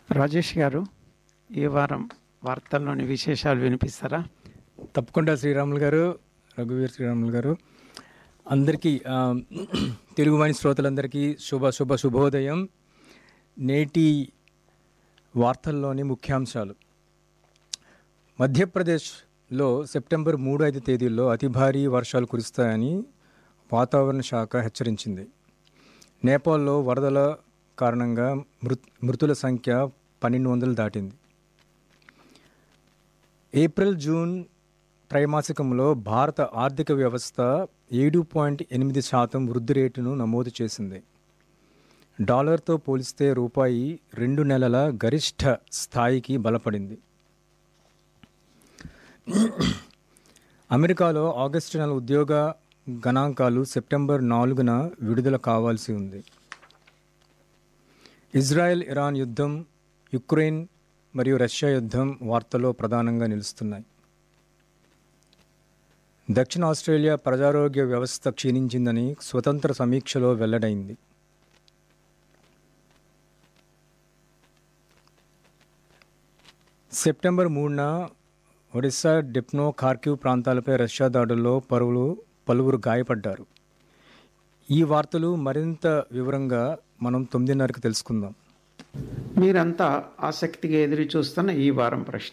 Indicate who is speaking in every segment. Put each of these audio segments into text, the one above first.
Speaker 1: రాజేష్ గారు ఈ వారం వార్తల్లోని విశేషాలు వినిపిస్తారా
Speaker 2: తప్పకుండా శ్రీరాములు గారు రఘువీర్ శ్రీరాములు గారు అందరికీ ఆ, తెలుగువాణి శ్రోతలందరికీ శుభ శుభ శుభోదయం నేటి వార్తల్లోని ముఖ్యాంశాలు మధ్యప్రదేశ్లో సెప్టెంబర్ మూడు ఐదు తేదీల్లో అతి భారీ వర్షాలు కురుస్తాయని వాతావరణ శాఖ హెచ్చరించింది నేపాల్లో వరదల కారణంగా మృత్ మృతుల సంఖ్య పన్నెండు వందలు దాటింది ఏప్రిల్ జూన్ త్రైమాసికంలో భారత ఆర్థిక వ్యవస్థ ఏడు పాయింట్ ఎనిమిది శాతం వృద్ధి రేటును నమోదు చేసింది డాలర్తో పోలిస్తే రూపాయి రెండు నెలల గరిష్ట స్థాయికి బలపడింది అమెరికాలో ఆగస్టు నెల ఉద్యోగ గణాంకాలు సెప్టెంబర్ నాలుగున విడుదల కావాల్సి ఉంది ఇజ్రాయెల్ ఇరాన్ యుద్ధం యుక్రెయిన్ మరియు రష్యా యుద్ధం వార్తల్లో ప్రధానంగా నిలుస్తున్నాయి దక్షిణ ఆస్ట్రేలియా ప్రజారోగ్య వ్యవస్థ క్షీణించిందని స్వతంత్ర సమీక్షలో వెల్లడైంది సెప్టెంబర్ మూడున ఒడిశా డిప్నో ఖార్కివ్ ప్రాంతాలపై రష్యా దాడుల్లో పరువులు పలువురు గాయపడ్డారు ఈ వార్తలు మరింత వివరంగా మనం తొమ్మిదిన్నరకు తెలుసుకుందాం
Speaker 1: మీరంతా ఆసక్తిగా ఎదురు చూస్తున్న ఈ వారం ప్రశ్న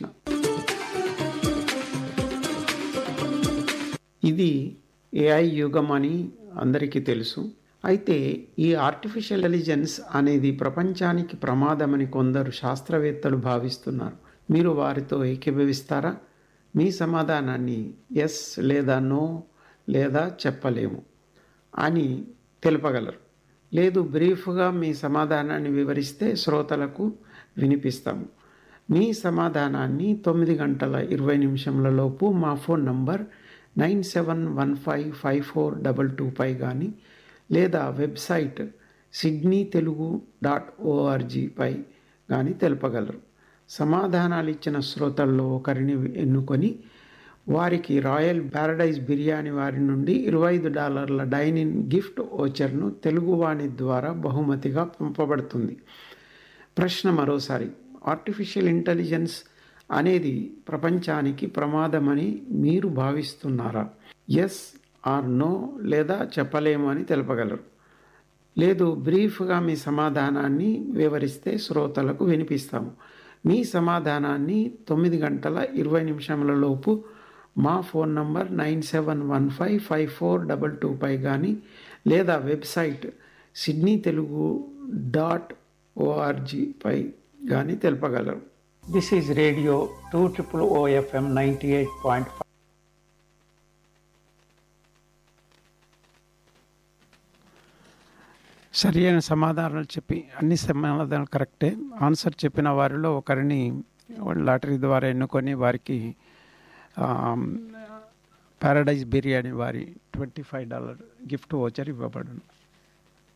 Speaker 1: ఇది ఏఐ యుగం అని అందరికీ తెలుసు అయితే ఈ ఆర్టిఫిషియల్ ఇంటెలిజెన్స్ అనేది ప్రపంచానికి ప్రమాదమని కొందరు శాస్త్రవేత్తలు భావిస్తున్నారు మీరు వారితో ఏకీభవిస్తారా మీ సమాధానాన్ని ఎస్ లేదా నో లేదా చెప్పలేము అని తెలుపగలరు లేదు బ్రీఫ్గా మీ సమాధానాన్ని వివరిస్తే శ్రోతలకు వినిపిస్తాము మీ సమాధానాన్ని తొమ్మిది గంటల ఇరవై నిమిషంల లోపు మా phone number nine seven one five five four double two పై కానీ లేదా వెబ్సైట్ సిడ్నీ తెలుగు డాట్ ఓఆర్జీపై కానీ తెలుపగలరు సమాధానాలు ఇచ్చిన శ్రోతల్లో ఒకరిని ఎన్నుకొని వారికి రాయల్ ప్యారడైజ్ బిర్యానీ వారి నుండి ఇరవై ఐదు డాలర్ల డైనింగ్ గిఫ్ట్ ఓచర్ను తెలుగువాణి ద్వారా బహుమతిగా పంపబడుతుంది ప్రశ్న మరోసారి ఆర్టిఫిషియల్ ఇంటెలిజెన్స్ అనేది ప్రపంచానికి ప్రమాదమని మీరు భావిస్తున్నారా ఎస్ ఆర్ నో లేదా చెప్పలేము అని తెలపగలరు లేదు బ్రీఫ్గా మీ సమాధానాన్ని వివరిస్తే శ్రోతలకు వినిపిస్తాము మీ సమాధానాన్ని తొమ్మిది గంటల ఇరవై నిమిషముల లోపు మా phone number nine seven one five five four double two పై కానీ లేదా వెబ్సైట్ సిడ్నీ తెలుగు డాట్ ఓఆర్జీపై కానీ తెలపగలరు this is radio two triple O FM ninety eight point five సరి అయిన సమాధానాలు చెప్పి అన్ని సమాధానాలు కరెక్టే ఆన్సర్ చెప్పిన వారిలో ఒకరిని లాటరీ ద్వారా ఎన్నుకొని వారికి పారడైజ్ బిర్యానీ వారి twenty five dollar gift voucher ఇవ్వబడును